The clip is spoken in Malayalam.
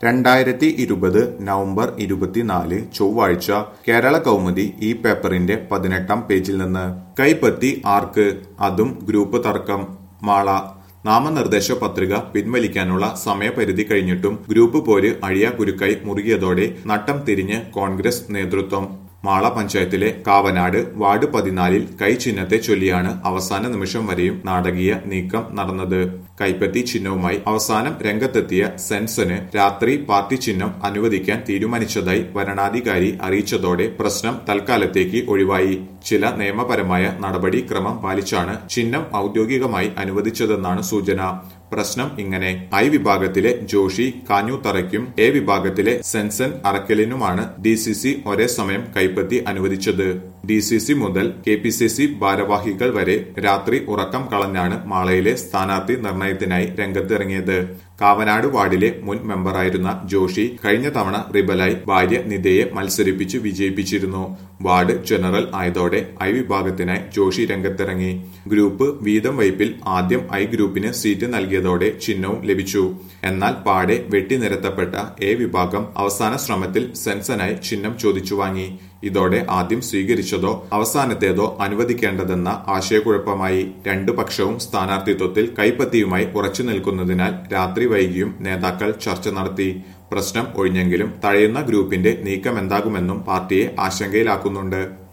രണ്ടായിരത്തി ഇരുപത് നവംബർ ഇരുപത്തിനാല് ചൊവ്വാഴ്ച കേരള കൗമുദി ഈ പേപ്പറിന്റെ പതിനെട്ടാം പേജിൽ നിന്ന് കൈപ്പത്തി ആർക്ക് അതും ഗ്രൂപ്പ് തർക്കം മാള നാമനിർദ്ദേശ പത്രിക പിൻവലിക്കാനുള്ള സമയപരിധി കഴിഞ്ഞിട്ടും ഗ്രൂപ്പ് പോര് അഴിയാകുരുക്കായി മുറുകിയതോടെ നട്ടം തിരിഞ്ഞ് കോൺഗ്രസ് നേതൃത്വം മാള പഞ്ചായത്തിലെ കാവനാട് വാർഡ് പതിനാലിൽ കൈ ചിഹ്നത്തെ ചൊല്ലിയാണ് അവസാന നിമിഷം വരെയും നാടകീയ നീക്കം നടന്നത് കൈപ്പത്തി ചിഹ്നവുമായി അവസാനം രംഗത്തെത്തിയ സെൻസന് രാത്രി പാർട്ടി ചിഹ്നം അനുവദിക്കാൻ തീരുമാനിച്ചതായി വരണാധികാരി അറിയിച്ചതോടെ പ്രശ്നം തൽക്കാലത്തേക്ക് ഒഴിവായി ചില നിയമപരമായ നടപടിക്രമം പാലിച്ചാണ് ചിഹ്നം ഔദ്യോഗികമായി അനുവദിച്ചതെന്നാണ് സൂചന പ്രശ്നം ഇങ്ങനെ ഐ വിഭാഗത്തിലെ ജോഷി കാഞ്ഞൂത്തറയ്ക്കും എ വിഭാഗത്തിലെ സെൻസൻ അറക്കലിനുമാണ് ഡി സി സി ഒരേ സമയം കൈപ്പത്തി അനുവദിച്ചത് ഡി സി സി മുതൽ കെ പി സി സി ഭാരവാഹികൾ വരെ രാത്രി ഉറക്കം കളഞ്ഞാണ് മാളയിലെ സ്ഥാനാർത്ഥി നിർണയത്തിനായി രംഗത്തിറങ്ങിയത് കാവനാട് വാർഡിലെ മുൻ മെമ്പറായിരുന്ന ജോഷി കഴിഞ്ഞ തവണ റിബലായി ഭാര്യ നിതയെ മത്സരിപ്പിച്ച് വിജയിപ്പിച്ചിരുന്നു വാർഡ് ജനറൽ ആയതോടെ ഐ വിഭാഗത്തിനായി ജോഷി രംഗത്തിറങ്ങി ഗ്രൂപ്പ് വീതം വയ്പിൽ ആദ്യം ഐ ഗ്രൂപ്പിന് സീറ്റ് നൽകിയതോടെ ചിഹ്നവും ലഭിച്ചു എന്നാൽ പാടെ വെട്ടിനിരത്തപ്പെട്ട എ വിഭാഗം അവസാന ശ്രമത്തിൽ സെൻസനായി ചിഹ്നം ചോദിച്ചു വാങ്ങി ഇതോടെ ആദ്യം സ്വീകരിച്ചതോ അവസാനത്തേതോ അനുവദിക്കേണ്ടതെന്ന ആശയക്കുഴപ്പമായി രണ്ടു പക്ഷവും സ്ഥാനാർത്ഥിത്വത്തിൽ കൈപ്പത്തിയുമായി ഉറച്ചു നിൽക്കുന്നതിനാൽ രാത്രി വൈകിയും നേതാക്കൾ ചർച്ച നടത്തി പ്രശ്നം ഒഴിഞ്ഞെങ്കിലും തഴയുന്ന ഗ്രൂപ്പിന്റെ നീക്കമെന്താകുമെന്നും പാർട്ടിയെ ആശങ്കയിലാക്കുന്നുണ്ട്